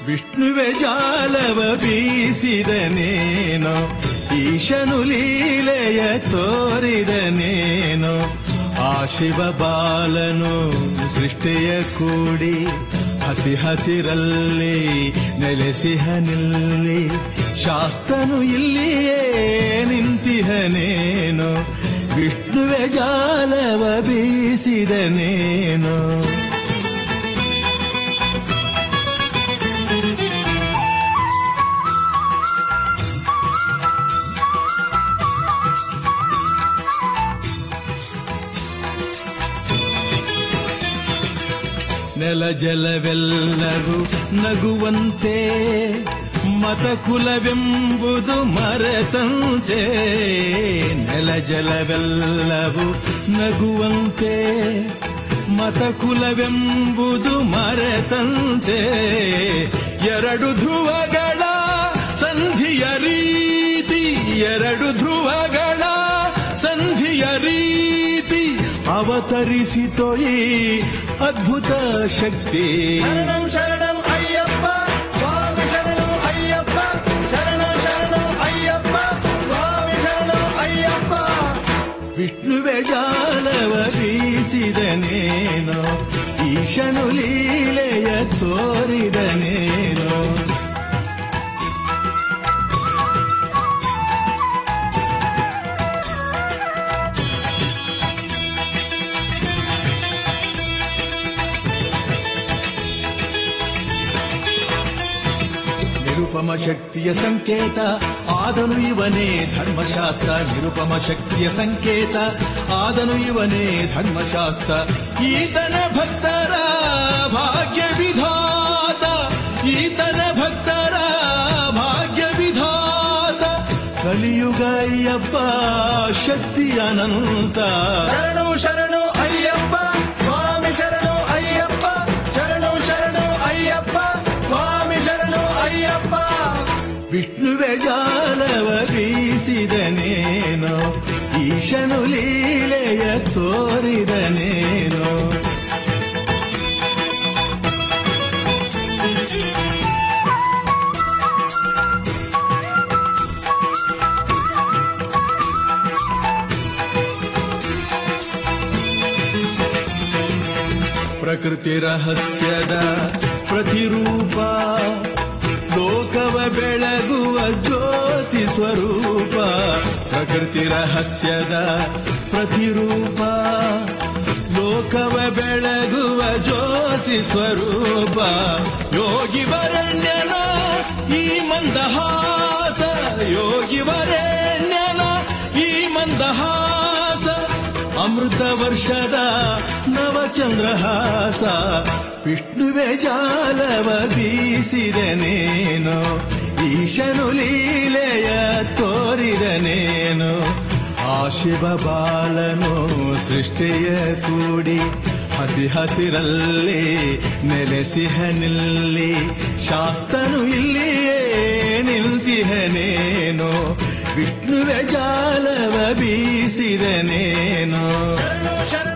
ವಿಷ್ಣುವೆ ಜಾಲವ ಬೀಸಿದನೇನೋ ಈಶನು ಲೀಲೆಯ ತೋರಿದನೇನೋ ಆ ಶಿವ ಬಾಲನು ಸೃಷ್ಟಿಯ ಕೂಡಿ ಹಸಿ ಹಸಿರಲ್ಲಿ ನೆಲೆಸಿಹನಿಲ್ಲಿ ಶಾಸ್ತನು ಇಲ್ಲಿಯೇ ನಿಂತಿಹನೇನೋ ವಿಷ್ಣುವೆ ಜಾಲವ ಬೀಸಿದನೇನೋ ನೆಲ ಜಲವೆಲ್ಲರೂ ನಗುವಂತೆ ಮತಕುಲವೆಂಬುದು ಮರೆತಂತೆ ನೆಲ ಜಲವೆಲ್ಲವೂ ನಗುವಂತೆ ಮತಕುಲವೆಂಬುದು ಮರೆತಂತೆ ಎರಡು ಧ್ರುವಗಳ ಸಂಧಿಯ ರೀತಿ ಎರಡು ಧ್ರುವಗಳ ಸಂಧಿಯ ರೀತಿ ಅವತರಿಸಿತೋ ಈ ಅದ್ಭುತ ಶಕ್ತಿ ಶರಣಂ ಶರಣಂ ಅಯ್ಯಪ್ಪ ಸ್ವಾಮಿ ಶರಣಂ ಅಯ್ಯಪ್ಪ ಶರಣ ಶರಣಂ ಅಯ್ಯಪ್ಪ ಸ್ವಾಮಿ ಶರಣಂ ಅಯ್ಯಪ್ಪ ವಿಷ್ಣುವೆ ಜಾಲವ ಬೀಸಿದನೇನೋ ಈಶನು ಲೀಲೆಯ ತೋರಿದನೇನೋ ನಿರುಪಮ ಶಕ್ತಿಯ ಸಂಕೇತ ಆದನು ಇವನೇ ಧರ್ಮಶಾಸ್ತ್ರ ನಿರುಪಮ ಶಕ್ತಿಯ ಸಂಕೇತ ಆದನು ಇವನೇ ಧರ್ಮಶಾಸ್ತ್ರ ಈತನ ಭಕ್ತರ ಭಾಗ್ಯ ವಿಧಾತ ಈತನ ಭಕ್ತರ ಭಾಗ್ಯ ವಿಧಾತ ಕಲಿಯುಗ ಅಯ್ಯಪ್ಪ ಶಕ್ತಿ ಅನಂತ ಶರಣು ಶರಣು ಅಯ್ಯಪ್ಪ ಸ್ವಾಮಿ ಶರಣು ಅಯ್ಯಪ್ಪ ಶರಣು ಶರಣು ಅಯ್ಯಪ್ಪ ಸ್ವಾಮಿ ಶರಣು ಅಯ್ಯಪ್ಪ ವಿಷ್ಣುವೆ ಜಾಲವ ಬೀಸಿದನೇನೋ ಈಶನು ಲೀಲೆಯ ತೋರಿದನೇನೋ ಪ್ರಕೃತಿ ರಹಸ್ಯದ ಪ್ರತಿರೂಪ ಲೋಕವ ಬೆಳಗುವ ಜ್ಯೋತಿ ಸ್ವರೂಪ ಪ್ರಕೃತಿ ರಹಸ್ಯದ ಪ್ರತಿರೂಪ ಲೋಕವ ಬೆಳಗುವ ಜ್ಯೋತಿ ಸ್ವರೂಪ ಯೋಗಿ ವರಣ್ಯನ ಈ ಮಂದಹಾಸ ಯೋಗಿ ವರಣ್ಯನ ಈ ಮಂದಹಾಸ ಅಮೃತ ವರ್ಷದ ನವಚಂದ್ರಹಾಸ ವಿಷ್ಣುವೆ ಜಾಲವ ಬೀಸಿದನೇನೋ ಈಶನು ಲೀಲೆಯ ತೋರಿದನೇನೋ ಆ ಶಿವ ಬಾಲನು ಸೃಷ್ಟಿಯ ಕೂಡಿ ಹಸಿ ಹಸಿರಲ್ಲಿ ನೆಲೆಸಿಹನಿಲ್ಲಿ ಶಾಸ್ತನು ಇಲ್ಲಿಯೇ ನಿಂತಿಹನೇನೋ ವಿಷ್ಣುವೆ ಜಾಲವ ಬೀಸಿದನೇನೋ ಶರಣು ಶರಣು